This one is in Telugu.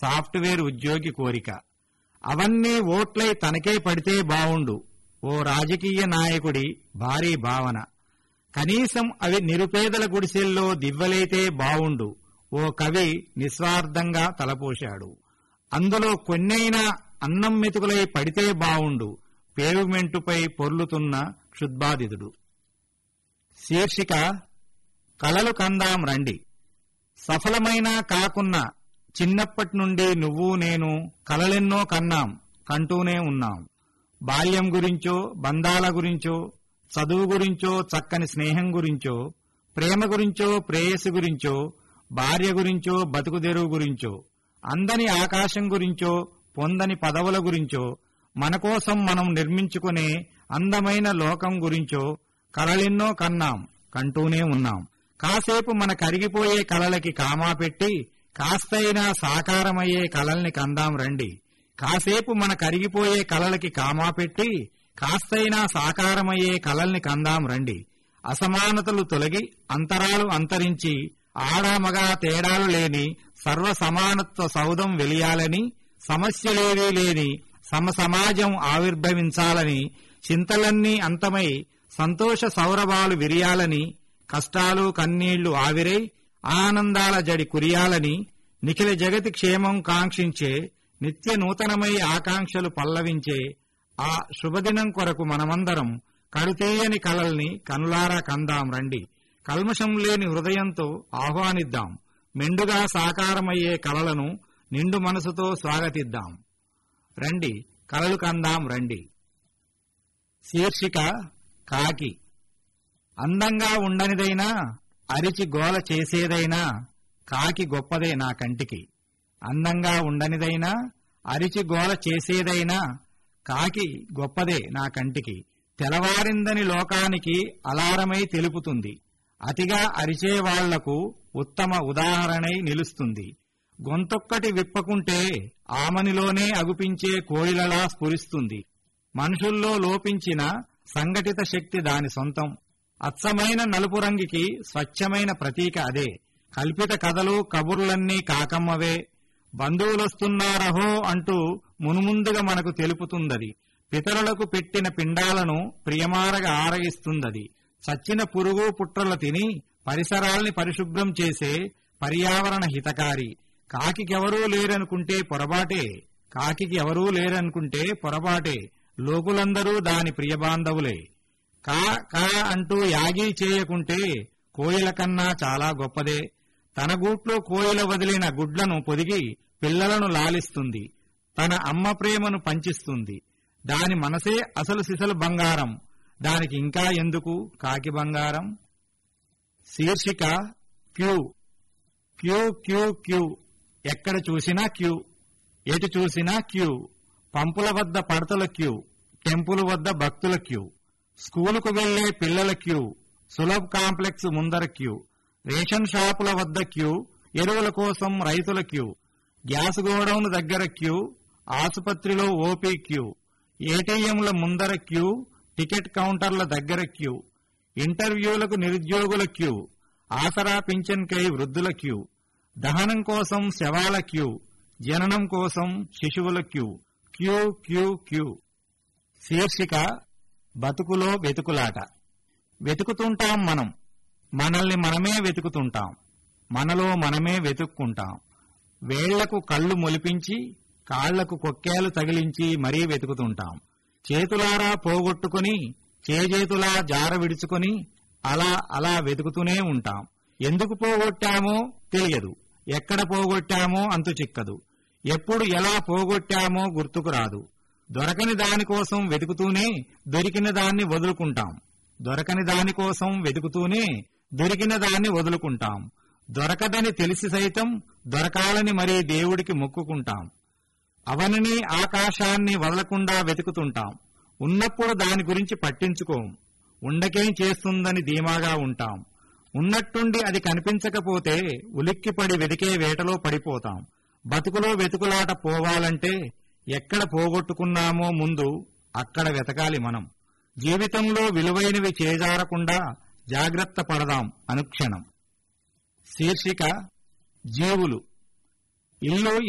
సాఫ్ట్వేర్ ఉద్యోగి కోరిక అవన్నీ ఓట్లై తనకే పడితే బావుండు ఓ రాజకీయ నాయకుడి భారీ భావన కనీసం అవి నిరుపేదల గుడిసెల్లో దివ్వలైతే బావుండు ఓ కవి నిస్వార్థంగా తలపోశాడు అందులో కొన్నైనా అన్నం మెతుకులై పడితే బావుండు పేవ్మెంటుపై పొర్లుతున్న క్షుద్బాధితుడు శీర్షిక కలలు కందాం రండి సఫలమైనా కాకున్నా చిన్నప్పటి నుండి నువ్వు నేను కలలెన్నో కన్నాం కంటూనే ఉన్నాం బాల్యం గురించో బంధాల గురించో చదువు గురించో చక్కని స్నేహం గురించో ప్రేమ గురించో ప్రేయసి గురించో భార్య గురించో బతుకుదెరువు గురించో అందని ఆకాశం గురించో పొందని పదవుల గురించో మన కోసం మనం నిర్మించుకునే అందమైన లోకం గురించో కలలెన్నో కన్నాం కంటూనే ఉన్నాం కాసేపు మన కరిగిపోయే కలలకి కామా పెట్టి కాస్తైనా సాకారమయ్యే కలల్ని కందాం రండి కాసేపు మన కరిగిపోయే కలలకి కామా పెట్టి కాస్తైనా సాకారమయ్యే కలల్ని కందాం రండి అసమానతలు తొలగి అంతరాలు అంతరించి ఆడామగా తేడాలు లేని సర్వ సమానత్వ సౌధం వెలియాలని సమస్యలేవీ లేని సమ సమాజం ఆవిర్భవించాలని చింతలన్నీ అంతమై సంతోష సౌరభాలు విరియాలని కష్టాలు కన్నీళ్లు ఆవిరై ఆనందాల జడి కురియాలని నిఖిల జగతి క్షేమం కాంక్షించే నిత్య నూతనమై ఆకాంక్షలు పల్లవించే ఆ శుభదినం కొరకు మనమందరం కడుతీయని కలల్ని కనులారా కందాం రండి కల్మషం లేని హృదయంతో ఆహ్వానిద్దాం మెండుగా సాకారమయ్యే కలలను నిండు మనసుతో స్వాగతిద్దాం రండి కలలు కందాం రండి శీర్షిక కాకి అందంగా ఉండనిదైనా అరిచి గోల చేసేదైనా కాకి గొప్పదే నా కంటికి అందంగా ఉండనిదైనా అరిచి గోల చేసేదైనా కాకి గొప్పదే నా కంటికి తెలవారిందని లోకానికి అలారమై తెలుపుతుంది అతిగా అరిచే వాళ్లకు ఉత్తమ ఉదాహరణై నిలుస్తుంది గొంతొక్కటి విప్పకుంటే ఆమనిలోనే అగుపించే కోయిలలా స్ఫురిస్తుంది మనుషుల్లో లోపించిన సంఘటిత శక్తి దాని సొంతం అచ్చమైన నలుపు రంగికి స్వచ్ఛమైన ప్రతీక అదే కల్పిత కథలు కబుర్లన్నీ కాకమ్మవే బంధువులొస్తున్నారహో అంటూ మునుముందుగా మనకు తెలుపుతుందది పితరులకు పెట్టిన పిండాలను ప్రియమారగా ఆరగిస్తుందది చచ్చిన పురుగు పుట్రల తిని పరిసరాల్ని పరిశుభ్రం చేసే పర్యావరణ హితకారి కాకికెవరూ లేరనుకుంటే పొరబాటే కాకికి ఎవరూ లేరనుకుంటే పొరబాటే లోకులందరూ దాని ప్రియబాంధవులే కా కా అంటూ యాగీ చేయకుంటే కోయిల కన్నా చాలా గొప్పదే తన గూట్లో కోయిల వదిలిన గుడ్లను పొదిగి పిల్లలను లాలిస్తుంది తన అమ్మ ప్రేమను పంచిస్తుంది దాని మనసే అసలు సిసలు బంగారం దానికి ఇంకా ఎందుకు కాకి బంగారం శీర్షిక క్యూ క్యూ క్యూ క్యూ ఎక్కడ చూసినా క్యూ ఎటు చూసినా క్యూ పంపుల వద్ద పడతల క్యూ టెంపుల్ వద్ద భక్తుల క్యూ స్కూలుకు వెళ్లే పిల్లల క్యూ సులభ్ కాంప్లెక్స్ ముందర క్యూ రేషన్ షాపుల వద్ద క్యూ ఎరువుల కోసం రైతుల క్యూ గ్యాస్ గోడౌన్ దగ్గర క్యూ ఆసుపత్రిలో ఓపీ క్యూ ఏటీఎంల ముందర క్యూ టికెట్ కౌంటర్ల దగ్గర క్యూ ఇంటర్వ్యూలకు నిరుద్యోగుల క్యూ ఆసరా పింఛన్కై వృద్ధుల క్యూ దహనం కోసం శవాల క్యూ జననం కోసం శిశువుల క్యూ క్యూ క్యూ క్యూ శీర్షిక బతుకులో వెతుకులాట వెతుకుతుంటాం మనం మనల్ని మనమే వెతుకుతుంటాం మనలో మనమే వెతుక్కుంటాం వేళ్లకు కళ్ళు మొలిపించి కాళ్లకు కొక్కేలు తగిలించి మరీ వెతుకుతుంటాం చేతులారా పోగొట్టుకుని చేజేతులా జార విడుచుకొని అలా అలా వెతుకుతూనే ఉంటాం ఎందుకు పోగొట్టామో తెలియదు ఎక్కడ పోగొట్టామో అంతు చిక్కదు ఎప్పుడు ఎలా పోగొట్టామో గుర్తుకు రాదు దొరకని దానికోసం వెతుకుతూనే దొరికిన దాన్ని వదులుకుంటాం దొరకని దానికోసం వెతుకుతూనే దొరికిన దాన్ని వదులుకుంటాం దొరకదని తెలిసి సైతం దొరకాలని మరీ దేవుడికి మొక్కుకుంటాం అవనిని ఆకాశాన్ని వదలకుండా వెతుకుతుంటాం ఉన్నప్పుడు దాని గురించి పట్టించుకోం ఉండకేం చేస్తుందని ధీమాగా ఉంటాం ఉన్నట్టుండి అది కనిపించకపోతే ఉలిక్కిపడి వెతికే వేటలో పడిపోతాం బతుకులో వెతుకులాట పోవాలంటే ఎక్కడ పోగొట్టుకున్నామో ముందు అక్కడ వెతకాలి మనం జీవితంలో విలువైనవి చేజారకుండా జాగ్రత్త పడదాం అనుక్షణం శీర్షిక జీవులు ఇల్లు